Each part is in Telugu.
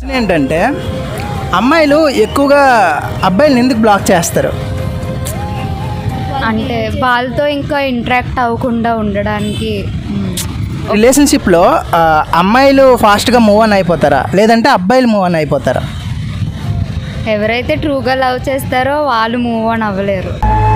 ఏంటంటే అమ్మాయిలు ఎక్కువగా అబ్బాయిలను ఎందుకు బ్లాక్ చేస్తారు అంటే వాళ్ళతో ఇంకా ఇంటరాక్ట్ అవ్వకుండా ఉండడానికి రిలేషన్షిప్లో ఆ, అమ్మాయిలు ఫాస్ట్గా మూవ్ ఆన్ అయిపోతారా లేదంటే అబ్బాయిలు మూవ్ ఆన్ అయిపోతారా ఎవరైతే ట్రూగా లవ్ చేస్తారో వాళ్ళు మూవ్ ఆన్ అవ్వలేరు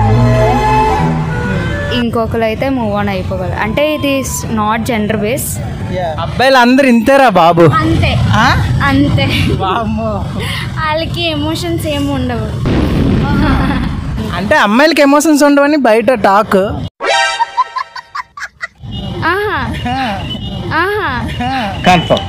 ఇంకొకరు అయితే మూవ్ ఆన్ అయిపోగలరు అంటే ఇది నాట్ జెండర్ బేస్ అబ్బాయిలు అందరు ఇంతేరా బాబు అంతే ఆ? అంతే వామ్మో. వాళ్ళకి ఎమోషన్స్ ఏమి ఉండవు అంటే అమ్మాయిలకి ఎమోషన్స్ ఉండవని బయట టాక్ ఆహా ఆహా కన్ఫర్మ్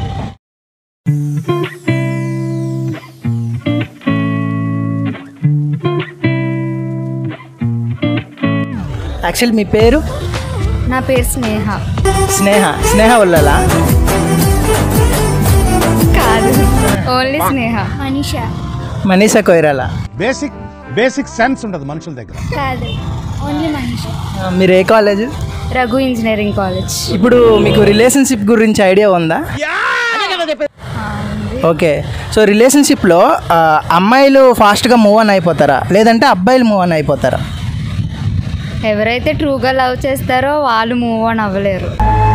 యాక్చువల్ మీ పేరు నా పేరు స్నేహ స్నేహ స్నేహ ఉల్లలా కాదు only Sneha Manisha Manisha Koirala basic basic sense ఉండదు మనుషుల దగ్గర కాదు ఓన్లీ మనీష ఆ, మీరు ఏ కాలేజ్ రఘు ఇంజనీరింగ్ కాలేజ్ ఇప్పుడు మీకు రిలేషన్షిప్ గురించి ఐడియా ఉందా ఓకే సో రిలేషన్షిప్లో ఆ, అమ్మాయిలు ఫాస్ట్గా మూవ్ ఆన్ అయిపోతారా లేదంటే అబ్బాయిలు మూవ్ ఆన్ అయిపోతారా ఎవరైతే ట్రూగా లవ్ చేస్తారో వాళ్ళు మూవ్ ఆన్ అవ్వలేరు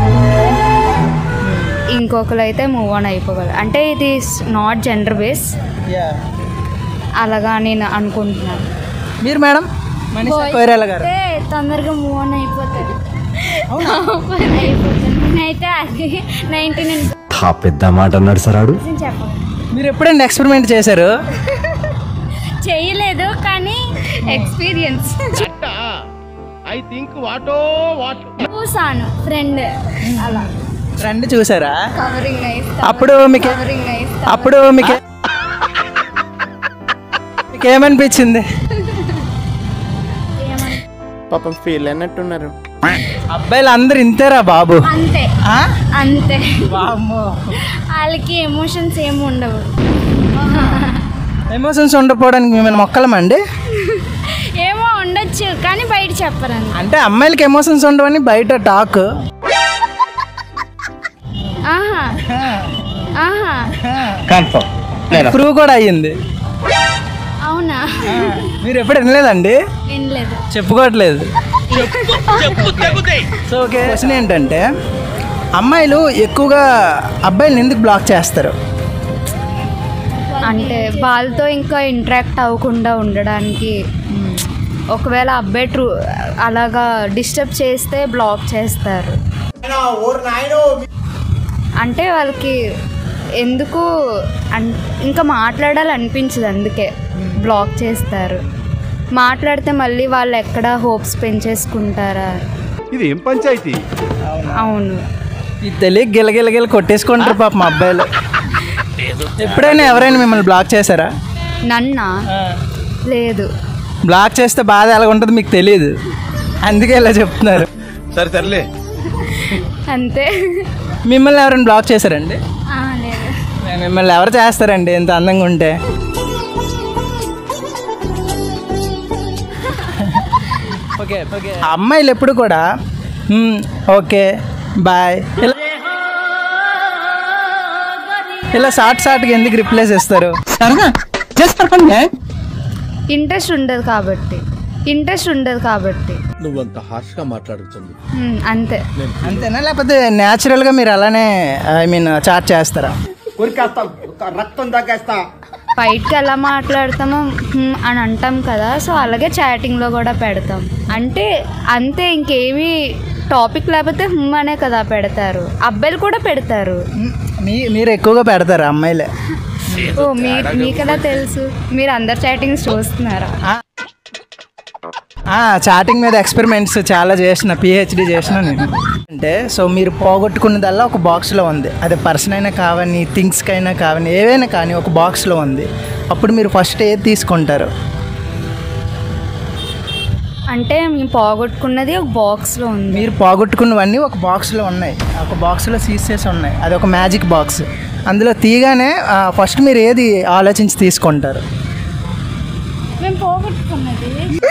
ఇంకొకరు అయితే మూవ్ ఆన్ అయిపోగలరు అంటే ఇది నాట్ జెండర్ బేస్ అలాగా నేను అనుకుంటున్నాను మీరు మేడం మనీషా కొయిరాల గారు తొందరగా మూవ్ ఆన్ అయిపోతారు అయిపోతాను నేనైతే అది నైంటీ నైన్ ఆ పెద్ద మాట అన్నాడు సరాడు చెప్పను మీరు ఎప్పుడైనా ఎక్స్పెరిమెంట్ చేశారు చేయలేదు కానీ ఎక్స్పీరియన్స్ చూసాను ఫ్రెండ్ అలా రండి చూసారా కవరింగ్ నైస్ అప్పుడు మీకు కవరింగ్ నైస్ అప్పుడు మీకు మీకు ఏమనిపించింది పాపం ఫీల్ అయినట్టున్నారు అబ్బాయిలు అందరు ఇంతేరా బాబు అంతే ఆ? అంతే వామ్మో. వాళ్ళకి ఎమోషన్స్ ఏమి ఉండవు ఎమోషన్స్ ఉండకపోవడానికి మేము మొక్కలమండి ఏమో ఉండొచ్చు కానీ బయట చెప్పరండి అంటే అమ్మాయిలకి ఎమోషన్స్ ఉండవని బయట టాక్ ఆహా ఆహా కన్ఫర్మ్ ప్రూవ్ కూడా అయ్యింది అవునా మీరు ఎప్పుడు వినలేదండి వినలేదు చెప్పుకోవట్లేదు సో ఓకే క్వశ్చన్ ఏంటంటే అమ్మాయిలు ఎక్కువగా అబ్బాయిలను ఎందుకు బ్లాక్ చేస్తారు అంటే వాళ్ళతో ఇంకా ఇంటరాక్ట్ అవ్వకుండా ఉండడానికి ఒకవేళ అబ్బాయి ట్రూ అలాగా డిస్టర్బ్ చేస్తే బ్లాక్ చేస్తారు అంటే వాళ్ళకి ఎందుకు అన్ ఇంకా మాట్లాడాలనిపించదు అందుకే బ్లాక్ చేస్తారు మాట్లాడితే మళ్ళీ వాళ్ళు ఎక్కడ హోప్స్ పెంచేసుకుంటారా ఇది ఏం పంచాయతీ అవును ఇది తెలియక గిలగిలగిల కొట్టేసుకుంటారు పాప మా అబ్బాయిలు ఎప్పుడైనా ఎవరైనా మిమ్మల్ని బ్లాక్ చేశారా నన్నా లేదు బ్లాక్ చేస్తే బాధ ఎలా ఉంటుందో మీకు తెలియదు అందుకే ఇలా చెప్తున్నారు సరే సర్లే అంతే మిమ్మల్ని ఎవరైనా బ్లాక్ చేశారండి ఆ, లేదు మిమ్మల్ని ఎవరు చేస్తారండి ఇంత అందంగా ఉంటే ఓకే ఓకే అమ్మాయిలు ఎప్పుడు కూడా "మ్మ్, ఓకే బాయ్ ఇలా ఇలా షార్ట్ షార్ట్గా ఎందుకు రిప్లేస్ ఇస్తారు ఇంట్రెస్ట్ ఉండదు కాబట్టి ఇంట్రెస్ట్ ఉండదు కాబట్టి నువ్వంత హార్ష్గా మాట్లాడుతుంది ఉమ్, అంతే అంతేనా లేకపోతే న్యాచురల్గా మీరు అలానే ఐ మీన్ చాట్ చేస్తారా బయటకి ఎలా మాట్లాడతామో "హ్మ్" అని అంటాం కదా సో అలాగే చాటింగ్లో కూడా పెడతాం అంటే అంతే ఇంకేమీ టాపిక్ లేకపోతే "హ్మ్" అనే కదా పెడతారు అబ్బాయిలు కూడా పెడతారు మీ మీరు ఎక్కువగా పెడతారు అమ్మాయిలే ఓ మీరు మీకెలా తెలుసు మీరు అందరు చాటింగ్స్ చూస్తున్నారా చాటింగ్ మీద ఎక్స్పెరిమెంట్స్ చాలా చేసిన పిహెచ్డి చేసిన నేను అంటే సో మీరు పోగొట్టుకున్నదల్లా ఒక బాక్స్లో ఉంది అది పర్సన్ అయినా కావని థింగ్స్కి అయినా కావని ఏవైనా కానీ ఒక బాక్స్లో ఉంది అప్పుడు మీరు ఫస్ట్ ఏది తీసుకుంటారు అంటే మేము పోగొట్టుకున్నది ఒక బాక్స్లో ఉంది మీరు పోగొట్టుకున్నవన్నీ ఒక బాక్స్లో ఉన్నాయి ఒక బాక్స్లో సీసెస్ ఉన్నాయి అది ఒక మ్యాజిక్ బాక్స్ అందులో తీయగానే ఫస్ట్ మీరు ఏది ఆలోచించి తీసుకుంటారు మేము పోగొట్టుకున్నది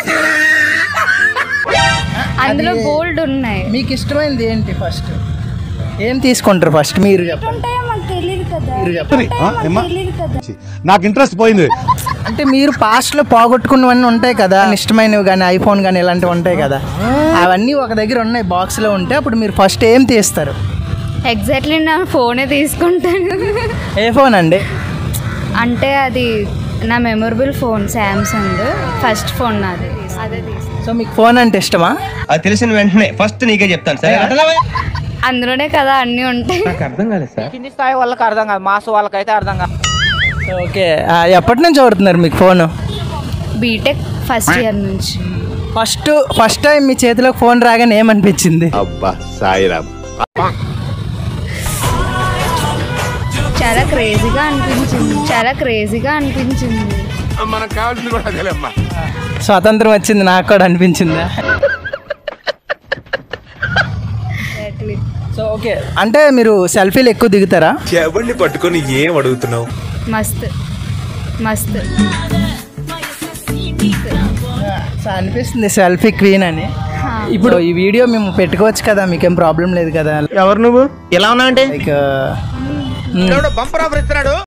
అందులో గోల్డ్ ఉన్నాయి మీకు ఇష్టమైనది ఏంటి ఫస్ట్ ఏం తీసుకుంటారు ఫస్ట్ మీరు చెప్పండి ఉంటాయో మాకు తెలియదు కదా మీరు చెప్పండి ఆ, ఏమ్మా? తెలియదు కదా నాకు ఇంట్రెస్ట్ పోయింది అంటే మీరు పాస్ట్లో పోగొట్టుకున్నవన్నీ ఉంటాయి కదా ఇష్టమైనవి కానీ ఐఫోన్ కానీ ఇలాంటివి ఉంటాయి కదా అవన్నీ ఒక దగ్గర ఉన్నాయి బాక్స్లో ఉంటే అప్పుడు మీరు ఫస్ట్ ఏం తీస్తారు ఎగ్జాక్ట్లీ నా ఫోనే తీసుకుంటాను ఏ ఫోన్ అండి అంటే అది నా memorable phone Samsung first phone నాది అదే తీసుకున్నాను సో మీకు ఫోన్ అంటే ఇష్టమా అది తెలిసిన వెంటనే ఫస్ట్ నీకే చెప్తాను సరే అందులోనే కదా అన్నీ ఉంటాయి కింది స్థాయి వాళ్ళకి అర్థం కాదు మాస్ వాళ్ళకైతే అర్థం కాదు ఓకే ఆ, ఎప్పటి నుంచి వాడుతున్నారు మీకు ఫోను బీటెక్ ఫస్ట్ ఇయర్ నుంచి ఫస్ట్ ఫస్ట్ టైం మీ చేతిలోకి ఫోన్ రాగానే ఏమనిపించింది అబ్బా సాయిరామ్ చాలా క్రేజీగా అనిపించింది చాలా క్రేజీగా అనిపించింది స్వాతంత్రం వచ్చింది నాకు కూడా అనిపించిందా సో ఓకే అంటే మీరు సెల్ఫీలు ఎక్కువ దిగుతారా ఎవరిని పట్టుకొని ఏం అడుగుతున్నావు మస్త్ మస్త్ సో అనిపిస్తుంది సెల్ఫీ క్వీన్ అని ఇప్పుడు ఈ వీడియో మేము పెట్టుకోవచ్చు కదా మీకేం ప్రాబ్లం లేదు కదా ఎవరు నువ్వు ఎలా ఉన్నావు అంటే లైక్ బంపర్ ఆఫర్ ఇస్తున్నాడు